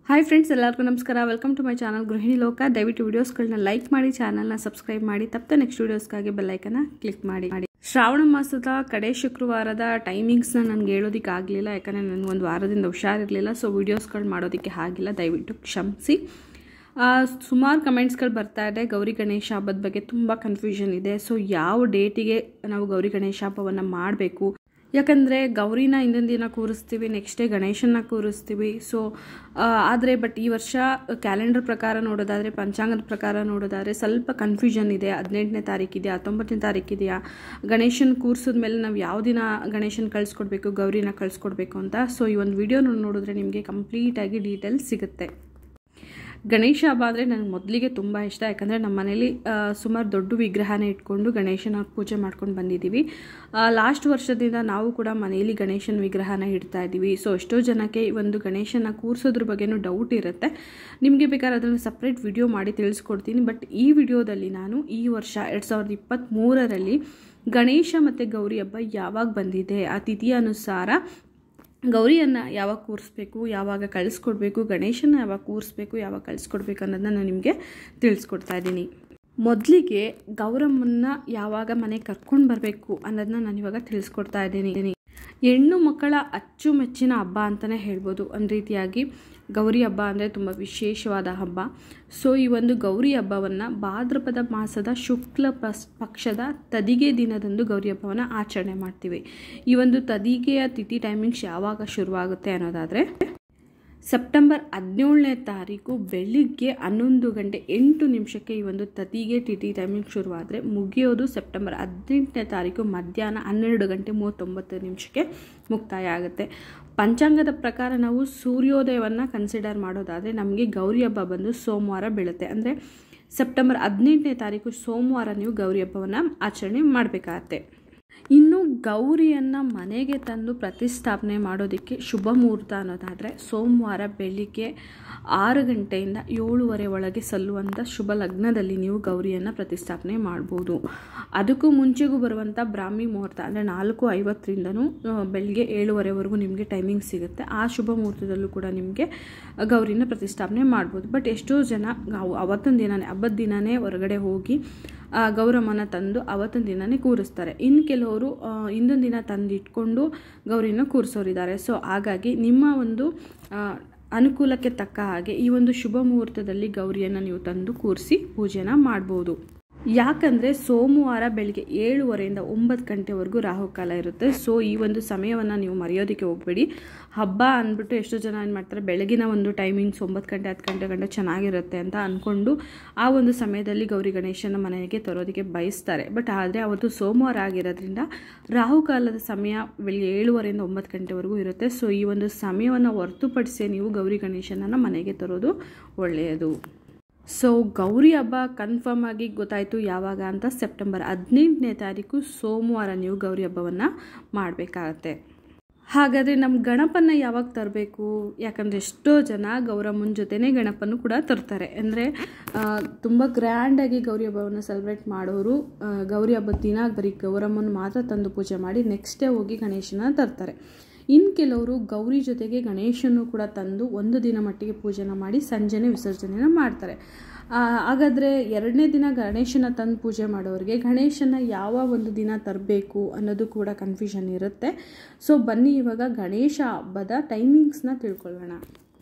hi friends ಎಲ್ಲರಿಗೂ ನಮಸ್ಕಾರ welcome to my channel ಗೃಹಿಣಿ ಲೋಕ ದಯವಿಟ್ಟು ವಿಡಿಯೋಸ್ಗಳನ್ನ ಲೈಕ್ ಮಾಡಿ ಚಾನಲ್ನ ಸಬ್ಸ್ಕ್ರೈಬ್ ಮಾಡಿ ತಪ್ಪದೆ ನೆಕ್ಸ್ಟ್ ವಿಡಿಯೋಸ್ಗಾಗಿ ಬೆಲ್ಲೈಕನ್ನ ಕ್ಲಿಕ್ ಮಾಡಿ ಮಾಡಿ ಶ್ರಾವಣ ಮಾಸದ ಕಡೆ ಶುಕ್ರವಾರದ ಟೈಮಿಂಗ್ಸ್ನ ನನಗೆ ಹೇಳೋದಕ್ಕೆ ಆಗಲಿಲ್ಲ ಯಾಕಂದರೆ ನನಗೆ ಒಂದು ವಾರದಿಂದ ಹುಷಾರಿರಲಿಲ್ಲ ಸೊ ವೀಡಿಯೋಸ್ಗಳು ಮಾಡೋದಕ್ಕೆ ಆಗಿಲ್ಲ ದಯವಿಟ್ಟು ಕ್ಷಮಿಸಿ ಸುಮಾರು ಕಮೆಂಟ್ಸ್ಗಳು ಬರ್ತಾ ಇದೆ ಗೌರಿ ಗಣೇಶ ಹಬ್ಬದ ಬಗ್ಗೆ ತುಂಬ ಕನ್ಫ್ಯೂಷನ್ ಇದೆ ಸೊ ಯಾವ ಡೇಟಿಗೆ ನಾವು ಗೌರಿ ಗಣೇಶ ಹಬ್ಬವನ್ನು ಮಾಡಬೇಕು ಯಾಕಂದರೆ ಗೌರಿನ ಹಿಂದಿನ ದಿನ ಕೂರಿಸ್ತೀವಿ ನೆಕ್ಸ್ಟ್ ಡೇ ಗಣೇಶನ ಕೂರಿಸ್ತೀವಿ ಸೊ ಆದರೆ ಬಟ್ ಈ ವರ್ಷ ಕ್ಯಾಲೆಂಡರ್ ಪ್ರಕಾರ ನೋಡೋದಾದರೆ ಪಂಚಾಂಗದ ಪ್ರಕಾರ ನೋಡೋದಾದರೆ ಸ್ವಲ್ಪ ಕನ್ಫ್ಯೂಷನ್ ಇದೆ ಹದಿನೆಂಟನೇ ತಾರೀಕಿದೆಯಾ ಹತ್ತೊಂಬತ್ತನೇ ತಾರೀಕಿದೆಯಾ ಗಣೇಶನ ಕೂರಿಸಿದ ಮೇಲೆ ನಾವು ಯಾವ ದಿನ ಗಣೇಶನ ಕಳಿಸ್ಕೊಡ್ಬೇಕು ಗೌರಿನ ಕಳಿಸ್ಕೊಡ್ಬೇಕು ಅಂತ ಸೊ ಈ ಒಂದು ವಿಡಿಯೋನ ನೋಡಿದ್ರೆ ನಿಮಗೆ ಕಂಪ್ಲೀಟಾಗಿ ಡೀಟೇಲ್ಸ್ ಸಿಗುತ್ತೆ ಗಣೇಶ ಹಬ್ಬ ಅಂದರೆ ನನಗೆ ಮೊದಲಿಗೆ ತುಂಬ ಇಷ್ಟ ಯಾಕಂದರೆ ನಮ್ಮ ಮನೇಲಿ ಸುಮಾರು ದೊಡ್ಡ ವಿಗ್ರಹನ ಇಟ್ಕೊಂಡು ಗಣೇಶನ ಪೂಜೆ ಮಾಡ್ಕೊಂಡು ಬಂದಿದ್ದೀವಿ ಲಾಸ್ಟ್ ವರ್ಷದಿಂದ ನಾವು ಕೂಡ ಮನೆಯಲ್ಲಿ ಗಣೇಶನ ವಿಗ್ರಹನ ಇಡ್ತಾ ಇದ್ದೀವಿ ಸೊ ಎಷ್ಟೋ ಜನಕ್ಕೆ ಈ ಒಂದು ಗಣೇಶನ ಕೂರಿಸೋದ್ರ ಬಗ್ಗೆನೂ ಡೌಟ್ ಇರುತ್ತೆ ನಿಮಗೆ ಬೇಕಾದ್ರೆ ಅದನ್ನು ಸಪ್ರೇಟ್ ವಿಡಿಯೋ ಮಾಡಿ ತಿಳಿಸ್ಕೊಡ್ತೀನಿ ಬಟ್ ಈ ವಿಡಿಯೋದಲ್ಲಿ ನಾನು ಈ ವರ್ಷ ಎರಡು ಸಾವಿರದ ಇಪ್ಪತ್ತ್ಮೂರರಲ್ಲಿ ಗಣೇಶ ಮತ್ತು ಗೌರಿ ಹಬ್ಬ ಯಾವಾಗ ಬಂದಿದೆ ಆ ತಿಥಿಯ ಅನುಸಾರ ಗೌರಿಯನ್ನು ಯಾವಾಗ ಕೂರಿಸ್ಬೇಕು ಯಾವಾಗ ಕಳಿಸ್ಕೊಡ್ಬೇಕು ಗಣೇಶನ ಯಾವಾಗ ಕೂರಿಸ್ಬೇಕು ಯಾವಾಗ ಕಳಿಸ್ಕೊಡ್ಬೇಕು ಅನ್ನೋದನ್ನ ನಾನು ನಿಮಗೆ ತಿಳಿಸ್ಕೊಡ್ತಾ ಇದ್ದೀನಿ ಮೊದಲಿಗೆ ಗೌರಮ್ಮನ್ನ ಯಾವಾಗ ಮನೆಗೆ ಕರ್ಕೊಂಡು ಬರಬೇಕು ಅನ್ನೋದನ್ನ ನಾನು ಇವಾಗ ತಿಳಿಸ್ಕೊಡ್ತಾ ಇದ್ದೀನಿ ಹೆಣ್ಣು ಮಕ್ಕಳ ಅಚ್ಚುಮೆಚ್ಚಿನ ಹಬ್ಬ ಅಂತಲೇ ಹೇಳ್ಬೋದು ಒಂದು ರೀತಿಯಾಗಿ ಗೌರಿ ಹಬ್ಬ ಅಂದರೆ ತುಂಬ ವಿಶೇಷವಾದ ಹಬ್ಬ ಸೊ ಈ ಒಂದು ಗೌರಿ ಹಬ್ಬವನ್ನು ಭಾದ್ರಪದ ಮಾಸದ ಶುಕ್ಲ ಪಸ್ ಪಕ್ಷದ ತದಿಗೆ ದಿನದಂದು ಗೌರಿ ಹಬ್ಬವನ್ನು ಆಚರಣೆ ಮಾಡ್ತೀವಿ ಈ ಒಂದು ತದಿಗೆಯ ತಿಥಿ ಟೈಮಿಂಗ್ಸ್ ಯಾವಾಗ ಶುರುವಾಗುತ್ತೆ ಅನ್ನೋದಾದರೆ ಸೆಪ್ಟೆಂಬರ್ ಹದಿನೇಳನೇ ತಾರೀಕು ಬೆಳಿಗ್ಗೆ ಹನ್ನೊಂದು ಗಂಟೆ ಎಂಟು ನಿಮಿಷಕ್ಕೆ ಈ ಒಂದು ತತಿಗೆ ಟಿ ಟಿ ಟೈಮಿಂಗ್ ಶುರುವಾದರೆ ಮುಗಿಯೋದು ಸೆಪ್ಟೆಂಬರ್ ಹದಿನೆಂಟನೇ ತಾರೀಕು ಮಧ್ಯಾಹ್ನ ಹನ್ನೆರಡು ಗಂಟೆ ಮೂವತ್ತೊಂಬತ್ತು ನಿಮಿಷಕ್ಕೆ ಮುಕ್ತಾಯ ಆಗುತ್ತೆ ಪಂಚಾಂಗದ ಪ್ರಕಾರ ನಾವು ಸೂರ್ಯೋದಯವನ್ನು ಕನ್ಸಿಡರ್ ಮಾಡೋದಾದರೆ ನಮಗೆ ಗೌರಿ ಹಬ್ಬ ಬಂದು ಸೋಮವಾರ ಬೀಳುತ್ತೆ ಅಂದರೆ ಸೆಪ್ಟೆಂಬರ್ ಹದಿನೆಂಟನೇ ತಾರೀಕು ಸೋಮವಾರ ನೀವು ಗೌರಿ ಹಬ್ಬವನ್ನು ಆಚರಣೆ ಮಾಡಬೇಕಾಗತ್ತೆ ಇನ್ನು ಗೌರಿಯನ್ನು ಮನೆಗೆ ತಂದು ಪ್ರತಿಷ್ಠಾಪನೆ ಮಾಡೋದಕ್ಕೆ ಶುಭ ಮುಹೂರ್ತ ಅನ್ನೋದಾದರೆ ಸೋಮವಾರ ಬೆಳಿಗ್ಗೆ ಆರು ಗಂಟೆಯಿಂದ ಏಳುವರೆ ಒಳಗೆ ಸಲ್ಲುವಂಥ ಶುಭ ಲಗ್ನದಲ್ಲಿ ನೀವು ಗೌರಿಯನ್ನು ಪ್ರತಿಷ್ಠಾಪನೆ ಮಾಡ್ಬೋದು ಅದಕ್ಕೂ ಮುಂಚೆಗೂ ಬರುವಂಥ ಬ್ರಾಹ್ಮಿ ಮುಹೂರ್ತ ಅಂದರೆ ನಾಲ್ಕು ಐವತ್ತರಿಂದನೂ ಬೆಳಿಗ್ಗೆ ಏಳುವರೆವರೆಗೂ ನಿಮಗೆ ಟೈಮಿಂಗ್ ಸಿಗುತ್ತೆ ಆ ಶುಭ ಮುಹೂರ್ತದಲ್ಲೂ ಕೂಡ ನಿಮಗೆ ಗೌರಿನ ಪ್ರತಿಷ್ಠಾಪನೆ ಮಾಡ್ಬೋದು ಬಟ್ ಎಷ್ಟೋ ಜನ ಅವತ್ತೊಂದು ದಿನವೇ ಹಬ್ಬದ ದಿನವೇ ಹೊರಗಡೆ ಹೋಗಿ ಗೌರಮ್ಮನ ತಂದು ಅವತ್ತಿನ ದಿನವೇ ಕೂರಿಸ್ತಾರೆ ಇನ್ನು ಕೆಲವರು ಹಿಂದಿನ ದಿನ ತಂದು ಇಟ್ಕೊಂಡು ಗೌರಿನ ಕೂರಿಸೋರಿದ್ದಾರೆ ಸೊ ಹಾಗಾಗಿ ನಿಮ್ಮ ಒಂದು ಅನುಕೂಲಕ್ಕೆ ತಕ್ಕ ಹಾಗೆ ಈ ಒಂದು ಶುಭ ಮುಹೂರ್ತದಲ್ಲಿ ಗೌರಿಯನ್ನು ನೀವು ತಂದು ಕೂರಿಸಿ ಪೂಜೆನ ಮಾಡ್ಬೋದು ಯಾಕಂದರೆ ಸೋಮವಾರ ಬೆಳಿಗ್ಗೆ ಏಳುವರೆಯಿಂದ ಒಂಬತ್ತು ಗಂಟೆವರೆಗೂ ರಾಹುಕಾಲ ಇರುತ್ತೆ ಸೊ ಈ ಒಂದು ಸಮಯವನ್ನು ನೀವು ಮರೆಯೋದಕ್ಕೆ ಹೋಗಬೇಡಿ ಹಬ್ಬ ಅಂದ್ಬಿಟ್ಟು ಎಷ್ಟು ಜನ ಏನು ಮಾಡ್ತಾರೆ ಬೆಳಗಿನ ಒಂದು ಟೈಮಿಂಗ್ಸ್ ಒಂಬತ್ತು ಗಂಟೆ ಹತ್ತು ಗಂಟೆ ಗಂಟೆ ಚೆನ್ನಾಗಿರುತ್ತೆ ಅಂತ ಅಂದ್ಕೊಂಡು ಆ ಒಂದು ಸಮಯದಲ್ಲಿ ಗೌರಿ ಗಣೇಶನ ಮನೆಗೆ ತರೋದಕ್ಕೆ ಬಯಸ್ತಾರೆ ಬಟ್ ಆದರೆ ಅವತ್ತು ಸೋಮವಾರ ಆಗಿರೋದ್ರಿಂದ ರಾಹುಕಾಲದ ಸಮಯ ಬೆಳಿಗ್ಗೆ ಏಳುವರೆಯಿಂದ ಒಂಬತ್ತು ಗಂಟೆವರೆಗೂ ಇರುತ್ತೆ ಸೊ ಈ ಒಂದು ಸಮಯವನ್ನು ಹೊರತುಪಡಿಸಿ ನೀವು ಗೌರಿ ಗಣೇಶನನ್ನು ಮನೆಗೆ ತರೋದು ಒಳ್ಳೆಯದು ಸೊ ಗೌರಿ ಹಬ್ಬ ಕನ್ಫರ್ಮ್ ಆಗಿ ಗೊತ್ತಾಯಿತು ಯಾವಾಗ ಅಂತ ಸೆಪ್ಟೆಂಬರ್ ಹದಿನೆಂಟನೇ ತಾರೀಕು ಸೋಮವಾರ ನೀವು ಗೌರಿ ಹಬ್ಬವನ್ನು ಮಾಡಬೇಕಾಗತ್ತೆ ಹಾಗಾದರೆ ನಮ್ಮ ಗಣಪನ ಯಾವಾಗ ತರಬೇಕು ಯಾಕಂದರೆ ಎಷ್ಟೋ ಜನ ಗೌರಮ್ಮನ ಜೊತೆನೇ ಗಣಪನ ಕೂಡ ತರ್ತಾರೆ ಅಂದರೆ ತುಂಬ ಗ್ರ್ಯಾಂಡಾಗಿ ಗೌರಿ ಹಬ್ಬವನ್ನು ಸೆಲೆಬ್ರೇಟ್ ಮಾಡೋರು ಗೌರಿ ಹಬ್ಬದ ದಿನ ಬರೀ ಗೌರಮ್ಮನ ಮಾತ್ರ ತಂದು ಪೂಜೆ ಮಾಡಿ ನೆಕ್ಸ್ಟ್ ಡೇ ಹೋಗಿ ಗಣೇಶನ ತರ್ತಾರೆ ಇನ್ನು ಕೆಲವರು ಗೌರಿ ಜೊತೆಗೆ ಗಣೇಶನು ಕೂಡ ತಂದು ಒಂದು ದಿನ ಮಟ್ಟಿಗೆ ಪೂಜೆನ ಮಾಡಿ ಸಂಜೆನೇ ವಿಸರ್ಜನೆನ ಮಾಡ್ತಾರೆ ಹಾಗಾದರೆ ಎರಡನೇ ದಿನ ಗಣೇಶನ ತಂದು ಪೂಜೆ ಮಾಡೋರಿಗೆ ಗಣೇಶನ ಯಾವ ಒಂದು ದಿನ ತರಬೇಕು ಅನ್ನೋದು ಕೂಡ ಕನ್ಫ್ಯೂಷನ್ ಇರುತ್ತೆ ಸೊ ಬನ್ನಿ ಇವಾಗ ಗಣೇಶ ಹಬ್ಬದ ಟೈಮಿಂಗ್ಸ್ನ ತಿಳ್ಕೊಳ್ಳೋಣ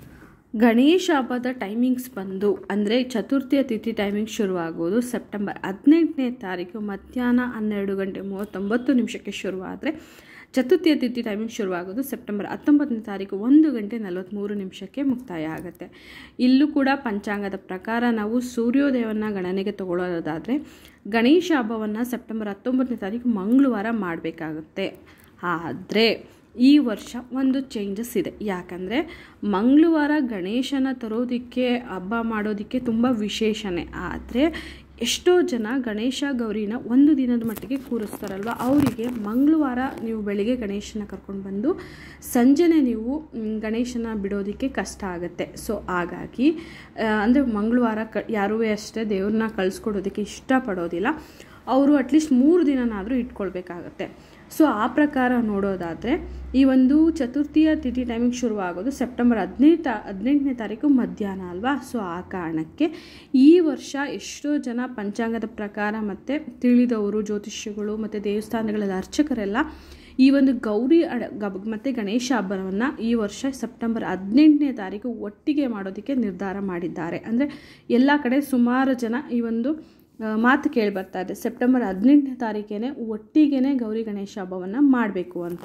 ಗಣೇಶ ಹಬ್ಬದ ಟೈಮಿಂಗ್ಸ್ ಬಂದು ಅಂದರೆ ಚತುರ್ಥಿಯ ತಿಥಿ ಟೈಮಿಂಗ್ಸ್ ಶುರುವಾಗೋದು ಸೆಪ್ಟೆಂಬರ್ ಹದಿನೆಂಟನೇ ತಾರೀಕು ಮಧ್ಯಾಹ್ನ ಹನ್ನೆರಡು ಗಂಟೆ ಮೂವತ್ತೊಂಬತ್ತು ನಿಮಿಷಕ್ಕೆ ಶುರುವಾದರೆ ಚತುರ್ಥಿಯ ತಿಥಿ ಟೈಮಿಂಗ್ ಶುರುವಾಗೋದು ಸೆಪ್ಟೆಂಬರ್ ಹತ್ತೊಂಬತ್ತನೇ ತಾರೀಕು ಒಂದು ಗಂಟೆ ನಲವತ್ತ್ಮೂರು ನಿಮಿಷಕ್ಕೆ ಮುಕ್ತಾಯ ಆಗುತ್ತೆ ಇಲ್ಲೂ ಕೂಡ ಪಂಚಾಂಗದ ಪ್ರಕಾರ ನಾವು ಸೂರ್ಯೋದಯವನ್ನು ಗಣನೆಗೆ ತಗೊಳ್ಳೋದಾದರೆ ಗಣೇಶ ಹಬ್ಬವನ್ನು ಸೆಪ್ಟೆಂಬರ್ ಹತ್ತೊಂಬತ್ತನೇ ತಾರೀಕು ಮಂಗಳವಾರ ಮಾಡಬೇಕಾಗುತ್ತೆ ಆದರೆ ಈ ವರ್ಷ ಒಂದು ಚೇಂಜಸ್ ಇದೆ ಯಾಕಂದರೆ ಮಂಗಳವಾರ ಗಣೇಶನ ತರೋದಕ್ಕೆ ಹಬ್ಬ ಮಾಡೋದಕ್ಕೆ ತುಂಬ ವಿಶೇಷನೇ ಆದರೆ ಎಷ್ಟೋ ಜನ ಗಣೇಶ ಗೌರಿನ ಒಂದು ದಿನದ ಮಟ್ಟಿಗೆ ಕೂರಿಸ್ತಾರಲ್ವ ಅವರಿಗೆ ಮಂಗಳವಾರ ನೀವು ಬೆಳಿಗ್ಗೆ ಗಣೇಶನ ಕರ್ಕೊಂಡು ಬಂದು ಸಂಜೆನೆ ನೀವು ಗಣೇಶನ ಬಿಡೋದಕ್ಕೆ ಕಷ್ಟ ಆಗುತ್ತೆ ಸೊ ಹಾಗಾಗಿ ಅಂದರೆ ಮಂಗಳವಾರ ಕ ಯಾರೂ ಅಷ್ಟೇ ದೇವ್ರನ್ನ ಕಳಿಸ್ಕೊಡೋದಕ್ಕೆ ಇಷ್ಟಪಡೋದಿಲ್ಲ ಅವರು ಅಟ್ಲೀಸ್ಟ್ ಮೂರು ದಿನನಾದರೂ ಇಟ್ಕೊಳ್ಬೇಕಾಗತ್ತೆ ಸೊ ಆ ಪ್ರಕಾರ ನೋಡೋದಾದರೆ ಈ ಒಂದು ಚತುರ್ಥಿಯ ತಿಥಿ ಟೈಮಿಂಗ್ ಶುರುವಾಗೋದು ಸೆಪ್ಟೆಂಬರ್ ಹದಿನೈದು ತಾ ಹದಿನೆಂಟನೇ ತಾರೀಕು ಮಧ್ಯಾಹ್ನ ಅಲ್ವಾ ಸೊ ಆ ಕಾರಣಕ್ಕೆ ಈ ವರ್ಷ ಎಷ್ಟೋ ಜನ ಪಂಚಾಂಗದ ಪ್ರಕಾರ ಮತ್ತು ತಿಳಿದವರು ಜ್ಯೋತಿಷ್ಯಗಳು ಮತ್ತು ದೇವಸ್ಥಾನಗಳಲ್ಲಿ ಅರ್ಚಕರೆಲ್ಲ ಈ ಒಂದು ಗೌರಿ ಅಡ ಗಬ್ ಮತ್ತು ಗಣೇಶ ಹಬ್ಬವನ್ನು ಈ ವರ್ಷ ಸೆಪ್ಟೆಂಬರ್ ಹದಿನೆಂಟನೇ ತಾರೀಕು ಒಟ್ಟಿಗೆ ಮಾಡೋದಕ್ಕೆ ನಿರ್ಧಾರ ಮಾಡಿದ್ದಾರೆ ಅಂದರೆ ಎಲ್ಲ ಕಡೆ ಸುಮಾರು ಜನ ಈ ಒಂದು ಮಾತು ಕೇಳಿ ಬರ್ತಾ ಇದೆ ಸೆಪ್ಟೆಂಬರ್ ಹದಿನೆಂಟನೇ ತಾರೀಕೇನೆ ಒಟ್ಟಿಗೆ ಗೌರಿ ಗಣೇಶ ಹಬ್ಬವನ್ನು ಮಾಡಬೇಕು ಅಂತ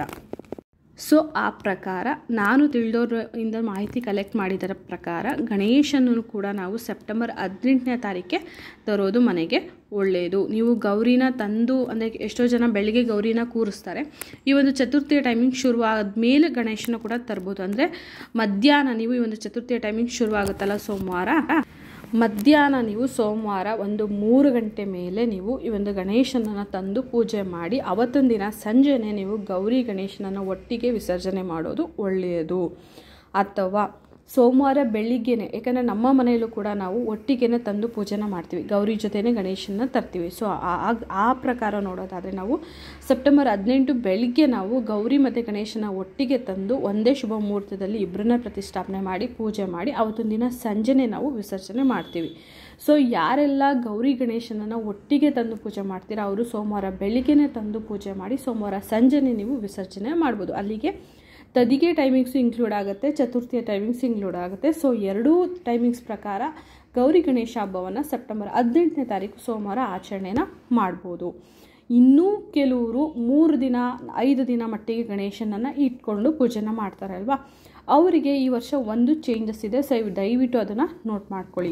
ಸೊ ಆ ಪ್ರಕಾರ ನಾನು ತಿಳಿದೋರಿಂದ ಮಾಹಿತಿ ಕಲೆಕ್ಟ್ ಮಾಡಿದರ ಪ್ರಕಾರ ಗಣೇಶನನ್ನು ಕೂಡ ನಾವು ಸೆಪ್ಟೆಂಬರ್ ಹದಿನೆಂಟನೇ ತಾರೀಕೆ ತರೋದು ಮನೆಗೆ ಒಳ್ಳೆಯದು ನೀವು ಗೌರಿನ ತಂದು ಅಂದರೆ ಎಷ್ಟೋ ಜನ ಬೆಳಿಗ್ಗೆ ಗೌರಿನ ಕೂರಿಸ್ತಾರೆ ಈ ಒಂದು ಚತುರ್ಥಿಯ ಟೈಮಿಂಗ್ ಶುರುವಾದ ಮೇಲೆ ಗಣೇಶನ ಕೂಡ ತರ್ಬೋದು ಅಂದರೆ ಮಧ್ಯಾಹ್ನ ನೀವು ಈ ಒಂದು ಚತುರ್ಥಿಯ ಟೈಮಿಂಗ್ ಶುರುವಾಗುತ್ತಲ್ಲ ಸೋಮವಾರ ಮಧ್ಯಾಹ್ನ ನೀವು ಸೋಮವಾರ ಒಂದು ಮೂರು ಗಂಟೆ ಮೇಲೆ ನೀವು ಈ ಒಂದು ಗಣೇಶನನ್ನು ತಂದು ಪೂಜೆ ಮಾಡಿ ಅವತ್ತೊಂದು ದಿನ ಸಂಜೆನೇ ನೀವು ಗೌರಿ ಗಣೇಶನನ್ನು ಒಟ್ಟಿಗೆ ವಿಸರ್ಜನೆ ಮಾಡೋದು ಒಳ್ಳೆಯದು ಅಥವಾ ಸೋಮವಾರ ಬೆಳಿಗ್ಗೆನೆ ಯಾಕಂದರೆ ನಮ್ಮ ಮನೆಯಲ್ಲೂ ಕೂಡ ನಾವು ಒಟ್ಟಿಗೆ ತಂದು ಪೂಜೆನ ಮಾಡ್ತೀವಿ ಗೌರಿ ಜೊತೆನೇ ಗಣೇಶನ ತರ್ತೀವಿ ಸೊ ಆ ಪ್ರಕಾರ ನೋಡೋದಾದರೆ ನಾವು ಸೆಪ್ಟೆಂಬರ್ ಹದಿನೆಂಟು ಬೆಳಿಗ್ಗೆ ನಾವು ಗೌರಿ ಮತ್ತು ಗಣೇಶನ ಒಟ್ಟಿಗೆ ತಂದು ಒಂದೇ ಶುಭ ಮುಹೂರ್ತದಲ್ಲಿ ಇಬ್ಬರನ್ನ ಪ್ರತಿಷ್ಠಾಪನೆ ಮಾಡಿ ಪೂಜೆ ಮಾಡಿ ಅವತ್ತೊಂದು ದಿನ ಸಂಜೆನೇ ನಾವು ವಿಸರ್ಜನೆ ಮಾಡ್ತೀವಿ ಸೊ ಯಾರೆಲ್ಲ ಗೌರಿ ಗಣೇಶನನ್ನು ಒಟ್ಟಿಗೆ ತಂದು ಪೂಜೆ ಮಾಡ್ತೀರಾ ಅವರು ಸೋಮವಾರ ಬೆಳಿಗ್ಗೆನೇ ತಂದು ಪೂಜೆ ಮಾಡಿ ಸೋಮವಾರ ಸಂಜೆನೇ ನೀವು ವಿಸರ್ಜನೆ ಮಾಡ್ಬೋದು ಅಲ್ಲಿಗೆ ತದಿಗೆ ಟೈಮಿಂಗ್ಸು ಇನ್ಕ್ಲೂಡ್ ಆಗುತ್ತೆ ಚತುರ್ಥಿಯ ಟೈಮಿಂಗ್ಸ್ ಇನ್ಕ್ಲೂಡ್ ಆಗುತ್ತೆ ಸೊ ಎರಡೂ ಟೈಮಿಂಗ್ಸ್ ಪ್ರಕಾರ ಗೌರಿ ಗಣೇಶ ಹಬ್ಬವನ್ನು ಸೆಪ್ಟೆಂಬರ್ ಹದಿನೆಂಟನೇ ತಾರೀಕು ಸೋಮವಾರ ಆಚರಣೆನ ಮಾಡ್ಬೋದು ಇನ್ನೂ ಕೆಲವರು ಮೂರು ದಿನ ಐದು ದಿನ ಮಟ್ಟಿಗೆ ಗಣೇಶನನ್ನು ಇಟ್ಕೊಂಡು ಪೂಜೆನ ಮಾಡ್ತಾರೆ ಅಲ್ವಾ ಅವರಿಗೆ ಈ ವರ್ಷ ಒಂದು ಚೇಂಜಸ್ ಇದೆ ಸೊ ದಯವಿಟ್ಟು ಅದನ್ನು ನೋಟ್ ಮಾಡ್ಕೊಳ್ಳಿ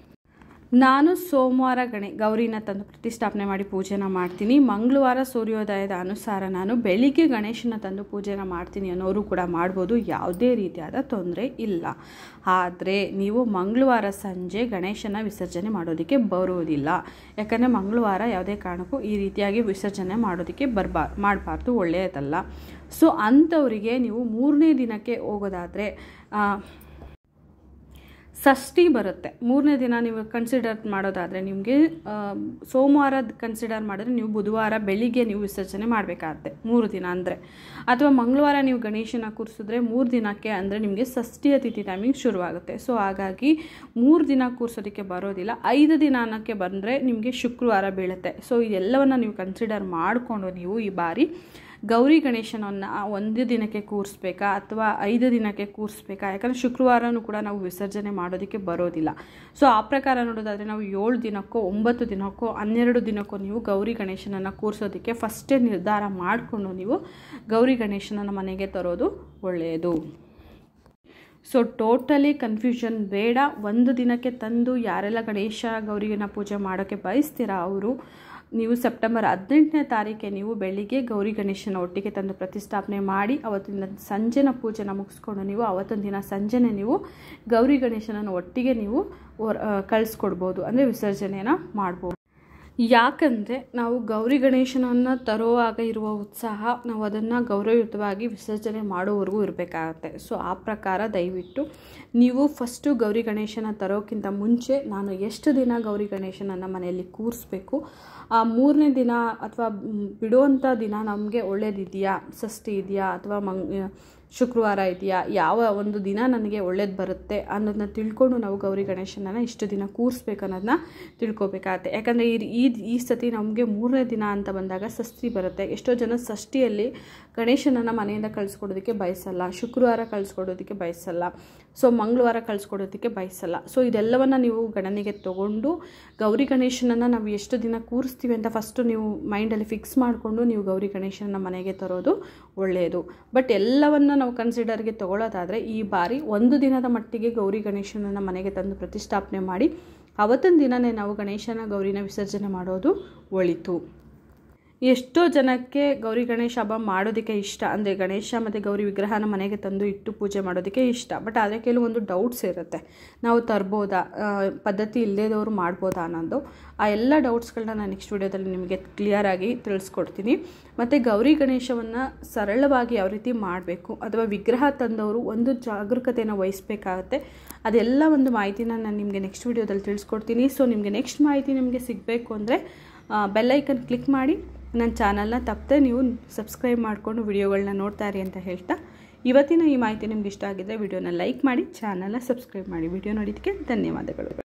ನಾನು ಸೋಮವಾರ ಗಣೆ ಗೌರಿನ ತಂದು ಪ್ರತಿಷ್ಠಾಪನೆ ಮಾಡಿ ಪೂಜೆನ ಮಾಡ್ತೀನಿ ಮಂಗಳವಾರ ಸೂರ್ಯೋದಯದ ಅನುಸಾರ ನಾನು ಬೆಳಿಗ್ಗೆ ಗಣೇಶನ ತಂದು ಪೂಜೆನ ಮಾಡ್ತೀನಿ ಅನ್ನೋರು ಕೂಡ ಮಾಡ್ಬೋದು ಯಾವುದೇ ರೀತಿಯಾದ ತೊಂದರೆ ಇಲ್ಲ ಆದರೆ ನೀವು ಮಂಗಳವಾರ ಸಂಜೆ ಗಣೇಶನ ವಿಸರ್ಜನೆ ಮಾಡೋದಕ್ಕೆ ಬರೋದಿಲ್ಲ ಯಾಕಂದರೆ ಮಂಗಳವಾರ ಯಾವುದೇ ಕಾರಣಕ್ಕೂ ಈ ರೀತಿಯಾಗಿ ವಿಸರ್ಜನೆ ಮಾಡೋದಕ್ಕೆ ಬರಬಾರ್ ಮಾಡಬಾರ್ದು ಒಳ್ಳೆಯದಲ್ಲ ಸೊ ಅಂಥವರಿಗೆ ನೀವು ಮೂರನೇ ದಿನಕ್ಕೆ ಹೋಗೋದಾದರೆ ಷಷ್ಠಿ ಬರುತ್ತೆ ಮೂರನೇ ದಿನ ನೀವು ಕನ್ಸಿಡರ್ ಮಾಡೋದಾದರೆ ನಿಮಗೆ ಸೋಮವಾರ ಕನ್ಸಿಡರ್ ಮಾಡಿದ್ರೆ ನೀವು ಬುಧವಾರ ಬೆಳಿಗ್ಗೆ ನೀವು ವಿಸರ್ಜನೆ ಮಾಡಬೇಕಾಗತ್ತೆ ಮೂರು ದಿನ ಅಂದರೆ ಅಥವಾ ಮಂಗಳವಾರ ನೀವು ಗಣೇಶನ ಕೂರಿಸಿದ್ರೆ ಮೂರು ದಿನಕ್ಕೆ ಅಂದರೆ ನಿಮಗೆ ಷಷ್ಠಿಯ ತಿಥಿ ಟೈಮಿಂಗ್ ಶುರುವಾಗುತ್ತೆ ಸೊ ಹಾಗಾಗಿ ಮೂರು ದಿನ ಕೂರಿಸೋದಕ್ಕೆ ಬರೋದಿಲ್ಲ ಐದು ದಿನಕ್ಕೆ ಬಂದರೆ ನಿಮಗೆ ಶುಕ್ರವಾರ ಬೀಳುತ್ತೆ ಸೊ ಇದೆಲ್ಲವನ್ನು ನೀವು ಕನ್ಸಿಡರ್ ಮಾಡಿಕೊಂಡು ನೀವು ಈ ಬಾರಿ ಗೌರಿ ಗಣೇಶನನ್ನು ಒಂದು ದಿನಕ್ಕೆ ಕೂರಿಸ್ಬೇಕಾ ಅಥವಾ ಐದು ದಿನಕ್ಕೆ ಕೂರಿಸ್ಬೇಕಾ ಯಾಕಂದರೆ ಶುಕ್ರವಾರನೂ ಕೂಡ ನಾವು ವಿಸರ್ಜನೆ ಮಾಡೋದಕ್ಕೆ ಬರೋದಿಲ್ಲ ಸೊ ಆ ಪ್ರಕಾರ ನೋಡೋದಾದರೆ ನಾವು ಏಳು ದಿನಕ್ಕೋ ಒಂಬತ್ತು ದಿನಕ್ಕೋ ಹನ್ನೆರಡು ದಿನಕ್ಕೋ ನೀವು ಗೌರಿ ಗಣೇಶನನ್ನು ಕೂರಿಸೋದಕ್ಕೆ ಫಸ್ಟೇ ನಿರ್ಧಾರ ಮಾಡಿಕೊಂಡು ನೀವು ಗೌರಿ ಗಣೇಶನನ್ನು ಮನೆಗೆ ತರೋದು ಒಳ್ಳೆಯದು ಸೊ ಟೋಟಲಿ ಕನ್ಫ್ಯೂಷನ್ ಬೇಡ ಒಂದು ದಿನಕ್ಕೆ ತಂದು ಯಾರೆಲ್ಲ ಗಣೇಶ ಗೌರಿನ ಪೂಜೆ ಮಾಡೋಕ್ಕೆ ಬಯಸ್ತೀರಾ ಅವರು ನೀವು ಸೆಪ್ಟೆಂಬರ್ ಹದಿನೆಂಟನೇ ತಾರೀಕೆ ನೀವು ಬೆಳಿಗ್ಗೆ ಗೌರಿ ಗಣೇಶನ ಒಟ್ಟಿಗೆ ತಂದು ಪ್ರತಿಷ್ಠಾಪನೆ ಮಾಡಿ ಅವತ್ತಿನ ಸಂಜೆನ ಪೂಜೆನ ಮುಗಿಸ್ಕೊಂಡು ನೀವು ಅವತ್ತೊಂದು ದಿನ ಸಂಜೆನೇ ನೀವು ಗೌರಿ ಗಣೇಶನನ್ನು ಒಟ್ಟಿಗೆ ನೀವು ಕಳಿಸ್ಕೊಡ್ಬೋದು ಅಂದರೆ ವಿಸರ್ಜನೆಯನ್ನು ಮಾಡ್ಬೋದು ಯಾಕಂದರೆ ನಾವು ಗೌರಿ ಗಣೇಶನನ್ನು ತರುವಾಗ ಇರುವ ಉತ್ಸಾಹ ನಾವು ಅದನ್ನು ಗೌರವಯುತವಾಗಿ ವಿಸರ್ಜನೆ ಮಾಡೋವರೆಗೂ ಇರಬೇಕಾಗತ್ತೆ ಸೊ ಆ ಪ್ರಕಾರ ದಯವಿಟ್ಟು ನೀವು ಫಸ್ಟು ಗೌರಿ ಗಣೇಶನ ತರೋಕ್ಕಿಂತ ಮುಂಚೆ ನಾನು ಎಷ್ಟು ದಿನ ಗೌರಿ ಗಣೇಶನನ್ನು ಮನೆಯಲ್ಲಿ ಕೂರಿಸ್ಬೇಕು ಆ ಮೂರನೇ ದಿನ ಅಥವಾ ಬಿಡುವಂಥ ದಿನ ನಮಗೆ ಒಳ್ಳೇದಿದೆಯಾ ಷಷ್ಠಿ ಇದೆಯಾ ಅಥವಾ ಮಂಗ್ ಶುಕ್ರವಾರ ಇದೆಯಾ ಯಾವ ಒಂದು ದಿನ ನನಗೆ ಒಳ್ಳೇದು ಬರುತ್ತೆ ಅನ್ನೋದನ್ನ ತಿಳ್ಕೊಂಡು ನಾವು ಗೌರಿ ಗಣೇಶನನ್ನು ಇಷ್ಟು ದಿನ ಕೂರಿಸ್ಬೇಕು ಅನ್ನೋದನ್ನ ತಿಳ್ಕೊಬೇಕಾಗತ್ತೆ ಯಾಕಂದರೆ ಈ ಈ ಈ ಸತಿ ನಮಗೆ ಮೂರನೇ ದಿನ ಅಂತ ಬಂದಾಗ ಷಷ್ಠಿ ಬರುತ್ತೆ ಎಷ್ಟೋ ಜನ ಷಷ್ಠಿಯಲ್ಲಿ ಗಣೇಶನನ್ನು ಮನೆಯಿಂದ ಕಳಿಸ್ಕೊಡೋದಕ್ಕೆ ಬಯಸಲ್ಲ ಶುಕ್ರವಾರ ಕಳಿಸ್ಕೊಡೋದಕ್ಕೆ ಬಯಸಲ್ಲ ಸೊ ಮಂಗಳವಾರ ಕಳಿಸ್ಕೊಡೋದಕ್ಕೆ ಬಯಸಲ್ಲ ಸೊ ಇದೆಲ್ಲವನ್ನು ನೀವು ಗಣನೆಗೆ ತೊಗೊಂಡು ಗೌರಿ ಗಣೇಶನನ್ನು ನಾವು ಎಷ್ಟು ದಿನ ಕೂರಿಸ್ತೀವಿ ಅಂತ ಫಸ್ಟು ನೀವು ಮೈಂಡಲ್ಲಿ ಫಿಕ್ಸ್ ಮಾಡಿಕೊಂಡು ನೀವು ಗೌರಿ ಗಣೇಶನ ಮನೆಗೆ ತರೋದು ಒಳ್ಳೆಯದು ಬಟ್ ಎಲ್ಲವನ್ನು ನಾವು ಕನ್ಸಿಡರ್ಗೆ ತಗೊಳ್ಳೋದಾದರೆ ಈ ಬಾರಿ ಒಂದು ದಿನದ ಮಟ್ಟಿಗೆ ಗೌರಿ ಗಣೇಶನನ್ನು ಮನೆಗೆ ತಂದು ಪ್ರತಿಷ್ಠಾಪನೆ ಮಾಡಿ ಅವತ್ತೊಂದು ದಿನವೇ ನಾವು ಗಣೇಶನ ಗೌರಿನ ವಿಸರ್ಜನೆ ಮಾಡೋದು ಒಳಿತು ಎಷ್ಟೋ ಜನಕ್ಕೆ ಗೌರಿ ಗಣೇಶ ಹಬ್ಬ ಮಾಡೋದಕ್ಕೆ ಇಷ್ಟ ಅಂದರೆ ಗಣೇಶ ಮತ್ತು ಗೌರಿ ವಿಗ್ರಹನ ಮನೆಗೆ ತಂದು ಇಟ್ಟು ಪೂಜೆ ಮಾಡೋದಕ್ಕೆ ಇಷ್ಟ ಬಟ್ ಅದೇ ಕೆಲವೊಂದು ಡೌಟ್ಸ್ ಇರುತ್ತೆ ನಾವು ತರ್ಬೋದಾ ಪದ್ಧತಿ ಇಲ್ಲದೇದವರು ಮಾಡ್ಬೋದಾ ಅನ್ನೋದು ಆ ಎಲ್ಲ ಡೌಟ್ಸ್ಗಳನ್ನ ನಾನು ನೆಕ್ಸ್ಟ್ ವೀಡಿಯೋದಲ್ಲಿ ನಿಮಗೆ ಕ್ಲಿಯರಾಗಿ ತಿಳಿಸ್ಕೊಡ್ತೀನಿ ಮತ್ತು ಗೌರಿ ಗಣೇಶವನ್ನು ಸರಳವಾಗಿ ಯಾವ ರೀತಿ ಮಾಡಬೇಕು ಅಥವಾ ವಿಗ್ರಹ ತಂದವರು ಒಂದು ಜಾಗರೂಕತೆಯನ್ನು ವಹಿಸಬೇಕಾಗತ್ತೆ ಅದೆಲ್ಲ ಒಂದು ಮಾಹಿತಿನ ನಾನು ನಿಮಗೆ ನೆಕ್ಸ್ಟ್ ವೀಡಿಯೋದಲ್ಲಿ ತಿಳಿಸ್ಕೊಡ್ತೀನಿ ಸೊ ನಿಮಗೆ ನೆಕ್ಸ್ಟ್ ಮಾಹಿತಿ ನಿಮಗೆ ಸಿಗಬೇಕು ಅಂದರೆ ಬೆಲ್ಲೈಕನ್ ಕ್ಲಿಕ್ ಮಾಡಿ ನನ್ನ ಚಾನಲ್ನ ತಪ್ಪದೆ ನೀವು ಸಬ್ಸ್ಕ್ರೈಬ್ ಮಾಡಿಕೊಂಡು ವಿಡಿಯೋಗಳನ್ನ ನೋಡ್ತಾ ಇರಿ ಅಂತ ಹೇಳ್ತಾ ಇವತ್ತಿನ ಈ ಮಾಹಿತಿ ನಿಮ್ಗೆ ಇಷ್ಟ ಆಗಿದ್ದರೆ ವಿಡಿಯೋನ ಲೈಕ್ ಮಾಡಿ ಚಾನಲ್ನ ಸಬ್ಸ್ಕ್ರೈಬ್ ಮಾಡಿ ವಿಡಿಯೋ ನೋಡಿದ್ದಕ್ಕೆ ಧನ್ಯವಾದಗಳು